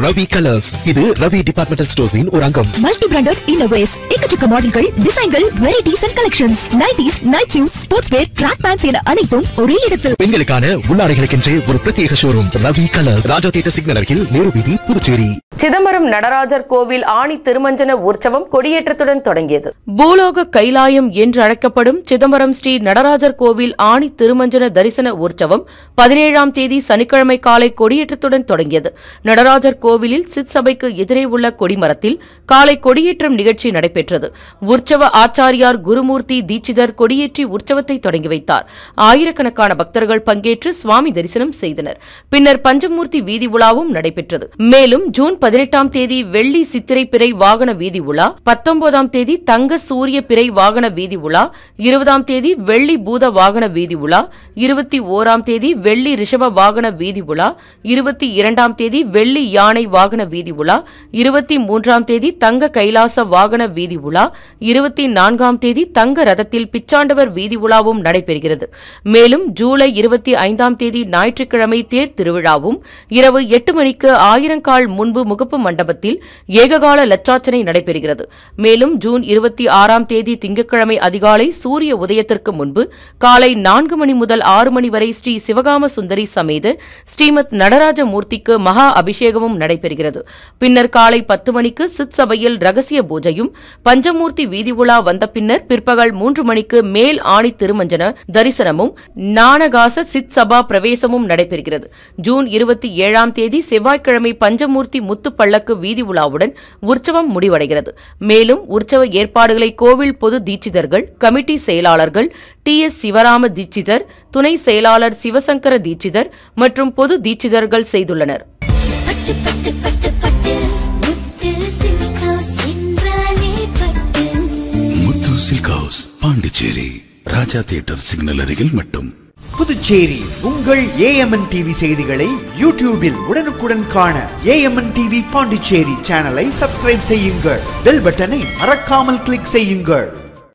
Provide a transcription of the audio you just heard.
Ravi colours இது Ravi departmental ஸ்டோர்ஸின் ஒரு அங்கம் மல்டி பிராண்டட் இன்னோவேஸ் எக்கச்சக்க மாடல்கள் டிசைன்கள் varieties and collections nighties night suit sports wear track pants என அனைத்தும் ஒரே இடத்தில் பெண்களுக்கான உள்ளாடைகளுக்கென்றே ஒரு பிரத்யேக showroom Ravi colours Raja theatre signal அருகில் நேரு வீதி புதுச்சேரி சிதம்பரம் நடராஜர் கோவில் ஆணி திருமஞ்சன உற்சவம் கொடியேற்றத்துடன் தொடங்கியது பூலோக கைலாயம் என்று அழைக்கப்படும் சிதம்பரம் ஸ்ரீ நடராஜர் கோவில் ஆணி திருமஞ்சன தரிசன உற்சவம் பதினேழாம் தேதி சனிக்கிழமை காலை கொடியேற்றத்துடன் தொடங்கியது நடராஜர் கோவிலில் சித் சபைக்கு எதிரே உள்ள கொடிமரத்தில் காலை கொடியேற்றம் நிகழ்ச்சி நடைபெற்றது உற்சவ ஆச்சாரியார் குருமூர்த்தி தீட்சிதர் கொடியேற்றி உற்சவத்தை தொடங்கி வைத்தார் ஆயிரக்கணக்கான பக்தர்கள் பங்கேற்று சுவாமி தரிசனம் செய்தனர் பின்னர் பஞ்சமூர்த்தி வீதி உலாவும் நடைபெற்றது மேலும் ஜூன் பதினெட்டாம் தேதி வெள்ளி சித்திரை பிறை வாகன வீதி உலா பத்தொன்பதாம் தேதி தங்க சூரிய பிறை வாகன வீதி உலா இருபதாம் தேதி வெள்ளி பூத வாகன வீதி உலா இருபத்தி ஓராம் தேதி வெள்ளி ரிஷப வாகன வீதி உலா இருபத்தி இரண்டாம் தேதி வெள்ளி யானை வாகன வீதி உலா இருபத்தி மூன்றாம் தேதி தங்க கைலாச வாகன வீதி உலா இருபத்தி நான்காம் தேதி தங்க ரதத்தில் பிச்சாண்டவர் வீதி உலாவும் நடைபெறுகிறது மேலும் ஜூலை இருபத்தி ஐந்தாம் தேதி ஞாயிற்றுக்கிழமை தேர் திருவிழாவும் இரவு எட்டு மணிக்கு ஆயிரங்கால் முன்பு முகப்பு மண்டபத்தில் ஏககால லட்சார்ச்சனை நடைபெறுகிறது மேலும் ஜூன் இருபத்தி ஆறாம் தேதி திங்கட்கிழமை அதிகாலை சூரிய உதயத்திற்கு முன்பு காலை நான்கு மணி முதல் ஆறு மணி வரை ஸ்ரீ சிவகாம சுந்தரி சமேத ஸ்ரீமத் நடராஜ மூர்த்திக்கு மகா அபிஷேகமும் நடைபெறுகிறது பின்னர் காலை பத்து மணிக்கு சித் சபையில் ரகசிய பூஜையும் பஞ்சமூர்த்தி வீதி உலா வந்த பின்னர் பிற்பகல் மூன்று மணிக்கு மேல் ஆணி திருமஞ்சன தரிசனமும் நானகாச சித் சபா பிரவேசமும் நடைபெறுகிறது ஜூன் இருபத்தி ஏழாம் தேதி செவ்வாய்க்கிழமை பஞ்சமூர்த்தி முத்து பல்லக்கு வீதி உலாவுடன் உற்சவம் முடிவடைகிறது மேலும் உற்சவ ஏற்பாடுகளை கோவில் பொது தீட்சிதர்கள் கமிட்டி செயலாளர்கள் டி எஸ் சிவராம தீட்சிதர் துணை செயலாளர் சிவசங்கர தீட்சிதர் மற்றும் பொது தீட்சிதர்கள் செய்துள்ளனர் பட்டு பட்டு பட்டு பட்டு முத்து சில்க் ஹவுஸ் என்றாலே பட்டு Muthu silk house Pondicherry Raja theatre signal அருகில் மட்டும் புதுச்சேரி உங்கள் ஏஎம்என் டிவி செய்திகளை யூடியூபில் உடனுக்குடன் காண ஏஎம்என் டிவி பாண்டிச்சேரி சேனலை சப்ஸ்கிரைப் செய்யுங்கள் பெல் பட்டனை மறக்காமல் கிளிக் செய்யுங்கள்